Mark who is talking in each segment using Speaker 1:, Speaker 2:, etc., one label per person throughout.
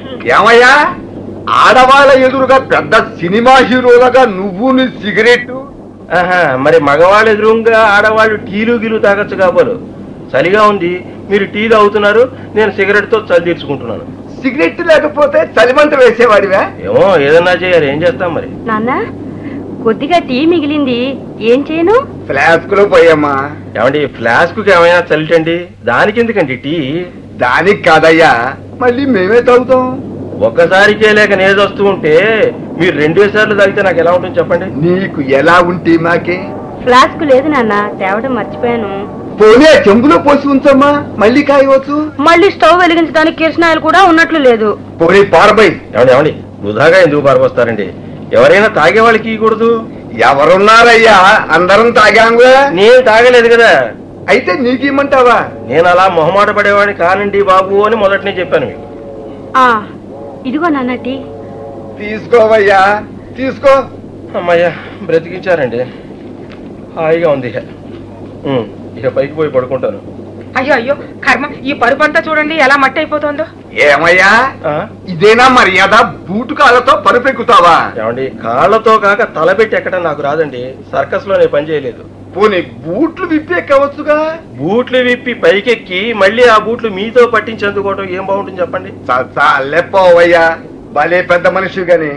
Speaker 1: ఏమయ్యా ఆడవాళ్ళ ఎదురుగా పెద్ద సినిమా హీరోలుగా నువ్వు నీ సిగరెట్
Speaker 2: ఆహా, మరి మగవాళ్ళ ఎదురుగా ఆడవాళ్ళు టీలు గీలు తాగొచ్చు కాబోలు చలిగా ఉంది మీరు టీ తాగుతున్నారు నేను సిగరెట్ తో చలి తీర్చుకుంటున్నాను
Speaker 1: సిగరెట్ లేకపోతే చలిమంట వేసేవాడివా
Speaker 2: ఏమో ఏదన్నా చేయాలి ఏం చేస్తాం మరి
Speaker 3: నాన్న కొద్దిగా టీ మిగిలింది ఏం చేయను
Speaker 1: ఫ్లాస్క్ లో పోయమ్మా
Speaker 2: ఏమండి ఫ్లాస్క్ కి ఏమైనా చలిటండి దానికి ఎందుకండి టీ
Speaker 1: దానికి కాదయ్యా మళ్ళీ మేమే తాగుతాం
Speaker 2: ఒక్కసారికే లేక నేది వస్తూ ఉంటే మీరు రెండు సార్లు తాగితే నాకు ఎలా ఉంటుంది చెప్పండి
Speaker 1: నీకు ఎలా ఉంటే మాకే
Speaker 3: ఫ్లాస్క్ లేదు నాన్న తేవడం మర్చిపోయాను
Speaker 1: పోనీ ఆ చెంబులో పోసి ఉంచమ్మా మళ్ళీ కాయవచ్చు
Speaker 3: మళ్ళీ స్టవ్ వెలిగించడానికి కిరసనాయలు కూడా ఉన్నట్లు లేదు
Speaker 1: పోనీ పారబై
Speaker 2: ఏమండి ఏమండి వృధాగా ఎందుకు పారిపోస్తారండి ఎవరైనా తాగే వాళ్ళకి ఇవ్వకూడదు
Speaker 1: ఎవరున్నారయ్యా అందరం తాగాంగా
Speaker 2: నేను తాగలేదు కదా
Speaker 1: అయితే నీకేమంటావా
Speaker 2: నేను అలా మొహమాట పడేవాడిని కానండి బాబు అని మొదటనే చెప్పాను మీకు
Speaker 3: ఆ ఇదిగో నాన్న టీ
Speaker 1: తీసుకోవయ్యా తీసుకో
Speaker 2: అమ్మయ్యా బ్రతికించారండి హాయిగా ఉంది ఇక ఉమ్, ఇక పైకి పోయి పడుకుంటాను
Speaker 4: అయ్యో అయ్యో కర్మ ఈ పరుపు అంతా చూడండి ఎలా మట్టి అయిపోతుందో
Speaker 1: ఏమయ్యా
Speaker 2: ఆ?
Speaker 1: ఇదేనా మర్యాద బూటు కాళ్ళతో పరుపెక్కుతావా
Speaker 2: ఏమండి కాళ్ళతో కాక తలబెట్టి ఎక్కడం నాకు రాదండి సర్కస్ లో నేను పని చేయలేదు
Speaker 1: పోనీ బూట్లు విప్పి ఎక్కవచ్చుగా
Speaker 2: బూట్లు విప్పి పైకెక్కి మళ్ళీ ఆ బూట్లు మీతో పట్టించేందుకోవటం ఏం బాగుంటుంది చెప్పండి
Speaker 1: చాలేపోవయ్యా భలే పెద్ద మనిషి గాని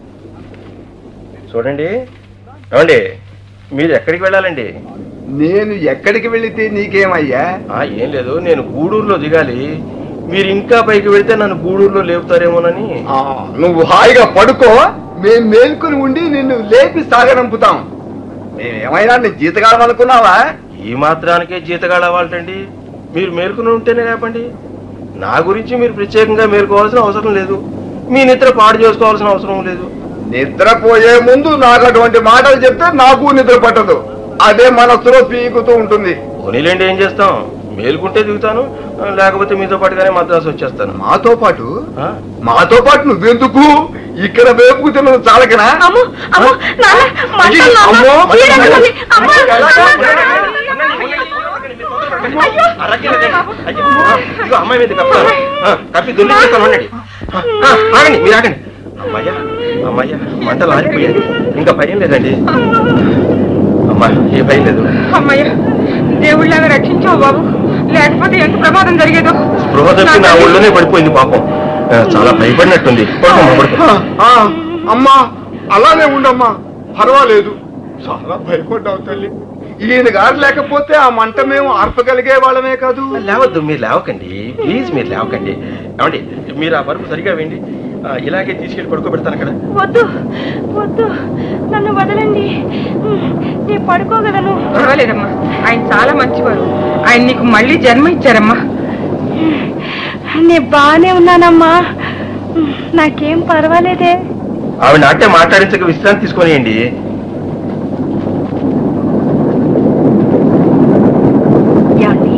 Speaker 2: చూడండి ఏమండి మీరు ఎక్కడికి వెళ్ళాలండి
Speaker 1: నేను ఎక్కడికి వెళితే నీకేమయ్యా
Speaker 2: ఆ ఏం లేదు నేను గూడూరులో దిగాలి మీరు ఇంకా పైకి వెళ్తే నన్ను గూడూరులో లేపుతారేమోనని
Speaker 1: ఆ, నువ్వు హాయిగా పడుకో మేం మేల్కొని ఉండి నిన్ను లేపి సాగనంపుతాం మేమేమైనా నీ జీతకాలం అనుకున్నావా
Speaker 2: ఈ మాత్రానికే జీతగాడు అవ్వాలండి మీరు మేలుకుని ఉంటేనే లేపండి నా గురించి మీరు ప్రత్యేకంగా మేలుకోవాల్సిన అవసరం లేదు మీ నిద్ర పాడు చేసుకోవాల్సిన అవసరం లేదు
Speaker 1: నిద్రపోయే ముందు నాకు అటువంటి మాటలు చెప్తే నాకు నిద్ర పట్టదు అదే మనస్సులో పీకుతూ ఉంటుంది
Speaker 2: పోనీలేండి ఏం చేస్తాం మేలుకుంటే దిగుతాను లేకపోతే మీతో పాటుగానే మద్రాసు వచ్చేస్తాను
Speaker 1: మాతో పాటు
Speaker 2: ఆ?
Speaker 1: మాతో పాటు నువ్వెందుకు ఇక్కడ వేపుకు తిన్నది చాలకనా
Speaker 3: అమ్మో అమ్మో నాన్న మంటలు నాన్న.
Speaker 1: అమ్మో,
Speaker 3: చీరెట్టుకుంది. అమ్మో,
Speaker 2: అరకెళ్ళండి. అయ్యో, ఇదిగో అమ్మాయి మీద కప్పాను. ఆ, కప్పి దున్ని చేస్తాను ఉండండి. ఆ, ఆ, ఆగండి మీరు ఆగండి అమ్మయ్యా అమ్మయ్యా మంటలు ఆరిపోయాయి ఇంకా భయం లేదండి అమ్మా ఏ భయం లేదు
Speaker 4: అమ్మయ్య దేవుళ్ళగా రక్షించావు బాబు లేకపోతే ఎంత ప్రమాదం జరిగేదో
Speaker 2: స్పృహ తప్పి నా ఒళ్ళోనే పడిపోయింది పాపం ఆ, చాలా భయపడినట్టుంది పడుకోమ్మా, పడుకో.
Speaker 1: ఆ, అమ్మా అలానే ఉండమ్మా పర్వాలేదు చాలా భయపడ్డావు తల్లి ఈయన గారు లేకపోతే ఆ మంట మేము ఆర్పగలిగే వాళ్ళమే కాదు
Speaker 2: లేవద్దు మీరు లేవకండి ప్లీజ్ మీరు లేవకండి ఏమండి మీరు ఆ పరుపు సరిగా వేయండి ఆ, ఇలాగే తీసుకెళ్ళి పడుకోబెడతాను అక్కడ
Speaker 3: వద్దు వద్దు నన్ను వదలండి నేను పడుకోగలను
Speaker 4: పర్వాలేదమ్మా ఆయన చాలా మంచివారు ఆయన నీకు మళ్ళీ జన్మ ఇచ్చారమ్మా
Speaker 3: నేను బాగానే ఉన్నానమ్మా నాకేం పర్వాలేదే
Speaker 2: ఆవిడ అంటే మాట్లాడించక విశ్రాంతి తీసుకొనియండి
Speaker 3: ఏమండి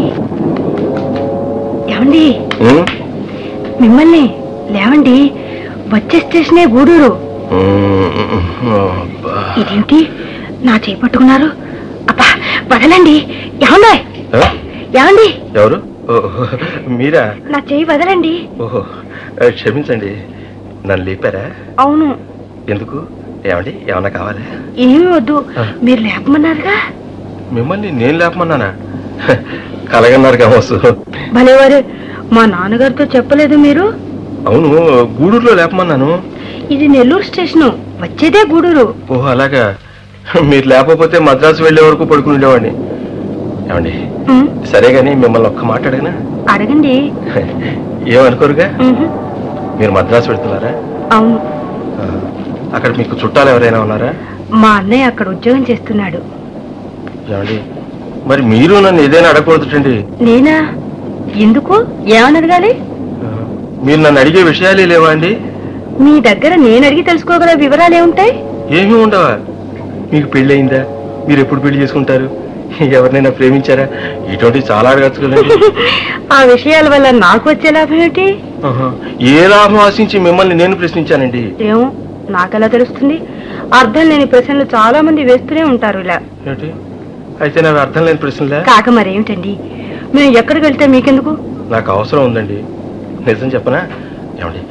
Speaker 3: ఏమండి
Speaker 2: ఉం?
Speaker 3: మిమ్మల్ని లేవండి వచ్చే స్టేషనే గూడూరు
Speaker 2: ఉం, అబ్బా.
Speaker 3: ఇదేమిటి నా చేయి పట్టుకున్నారు అబ్బా వదలండి ఏమండి
Speaker 2: ఆ?
Speaker 3: ఏమండి
Speaker 2: ఎవరు ఓహో, మీరా
Speaker 3: నా చేయి వదలండి
Speaker 2: ఓహో ఆ, క్షమించండి నన్ను లేపారా
Speaker 3: అవును
Speaker 2: ఎందుకు ఏమండి ఏమన్నా కావాలా
Speaker 3: ఏమీ వద్దు
Speaker 2: ఆ.
Speaker 3: మీరు లేపమన్నారుగా
Speaker 2: మిమ్మల్ని నేను లేపమన్నానా హ, కలగన్నారు కావచ్చు
Speaker 3: భలేవారు మా నాన్నగారితో చెప్పలేదు మీరు
Speaker 2: అవును గూడూరులో లేపమన్నాను
Speaker 3: ఇది నెల్లూరు స్టేషను వచ్చేదే గూడూరు
Speaker 2: ఓహో అలాగా మీరు లేకపోతే మద్రాసు వెళ్ళే వరకు పడుకుని ఉండేవాడిని ఏమండి
Speaker 3: ఉమ్,
Speaker 2: సరే గాని మిమ్మల్ని ఒక్క మాట అడగనా
Speaker 3: అడగండి
Speaker 2: ఏమనుకోరుగా
Speaker 3: ఉహు,
Speaker 2: మీరు మద్రాసు వెళ్తున్నారా
Speaker 3: అవును
Speaker 2: ఆ, అక్కడ మీకు చుట్టాలు ఎవరైనా ఉన్నారా
Speaker 3: మా అన్నయ్య అక్కడ ఉద్యోగం చేస్తున్నాడు
Speaker 2: ఏమండి మరి మీరు నన్ను ఏదైనా అడగకూడదుటండి
Speaker 3: నేనా ఎందుకు ఏమని అడగాలి
Speaker 2: ఆ, మీరు నన్ను అడిగే విషయాలే లేవా అండి
Speaker 3: మీ దగ్గర నేను అడిగి తెలుసుకోగల వివరాలు ఏముంటాయి
Speaker 2: ఏమీ ఉండవా మీకు పెళ్ళయిందా మీరు ఎప్పుడు పెళ్లి చేసుకుంటారు ఎవరినైనా ప్రేమించారా ఇటువంటి చాలా అడగచ్చు కదండి
Speaker 3: ఆ విషయాల వల్ల నాకు వచ్చే లాభం ఏమిటి
Speaker 2: ఆహా. ఏ లాభం ఆశించి మిమ్మల్ని నేను ప్రశ్నించానండి
Speaker 3: ఏమో నాకెలా తెలుస్తుంది అర్థం లేని ప్రశ్నలు చాలా మంది వేస్తూనే ఉంటారు ఇలా
Speaker 2: ఏంటి అయితే నాకు అర్థం లేని ప్రశ్నలే
Speaker 3: కాక మరేమిటండి మేము ఎక్కడికి వెళ్తే మీకెందుకు
Speaker 2: నాకు అవసరం ఉందండి నిజం చెప్పనా ఏమండి